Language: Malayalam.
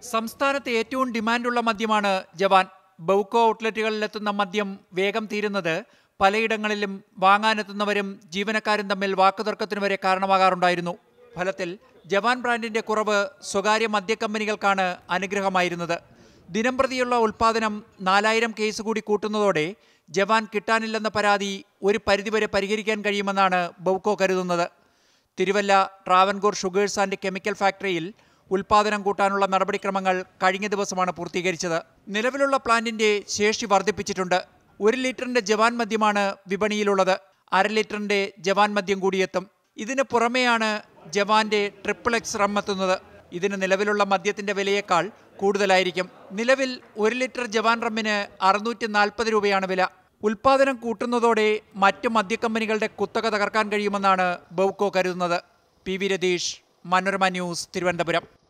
സംസ്ഥാനത്ത് ഏറ്റവും ഡിമാൻഡുള്ള മദ്യമാണ് ജവാൻ ബൗക്കോ ഔട്ട്ലെറ്റുകളിലെത്തുന്ന മദ്യം വേഗം തീരുന്നത് പലയിടങ്ങളിലും വാങ്ങാനെത്തുന്നവരും ജീവനക്കാരും തമ്മിൽ വാക്കുതർക്കത്തിന് വരെ കാരണമാകാറുണ്ടായിരുന്നു ഫലത്തിൽ ജവാൻ ബ്രാൻഡിന്റെ കുറവ് സ്വകാര്യ മദ്യക്കമ്പനികൾക്കാണ് അനുഗ്രഹമായിരുന്നത് ദിനംപ്രതിയുള്ള ഉൽപാദനം നാലായിരം കേസ് കൂടി കൂട്ടുന്നതോടെ ജവാൻ കിട്ടാനില്ലെന്ന പരാതി ഒരു പരിധിവരെ പരിഹരിക്കാൻ കഴിയുമെന്നാണ് ബൗക്കോ കരുതുന്നത് Thiruvalla Travancore sugars and chemical ഫാക്ടറിയിൽ ഉൽപാദനം കൂട്ടാനുള്ള നടപടിക്രമങ്ങൾ കഴിഞ്ഞ ദിവസമാണ് പൂർത്തീകരിച്ചത് നിലവിലുള്ള പ്ലാന്റിന്റെ ശേഷി വർദ്ധിപ്പിച്ചിട്ടുണ്ട് ഒരു ലിറ്ററിന്റെ ജവാൻ മദ്യമാണ് വിപണിയിലുള്ളത് അര ലിറ്ററിന്റെ ജവാൻ മദ്യം കൂടിയെത്തും ഇതിന് പുറമെയാണ് ജവാന്റെ ട്രിപ്പിൾ എക്സ് റം എത്തുന്നത് ഇതിന് നിലവിലുള്ള മദ്യത്തിന്റെ വിലയേക്കാൾ കൂടുതലായിരിക്കും നിലവിൽ ഒരു ലിറ്റർ ജവാൻ റമ്മിന് അറുന്നൂറ്റി നാൽപ്പത് രൂപയാണ് വില ഉൽപാദനം കൂട്ടുന്നതോടെ മറ്റ് മദ്യക്കമ്പനികളുടെ കുത്തക തകർക്കാൻ കഴിയുമെന്നാണ് ബൗക്കോ കരുതുന്നത് പി വി രതീഷ് മനോരമ ന്യൂസ് തിരുവനന്തപുരം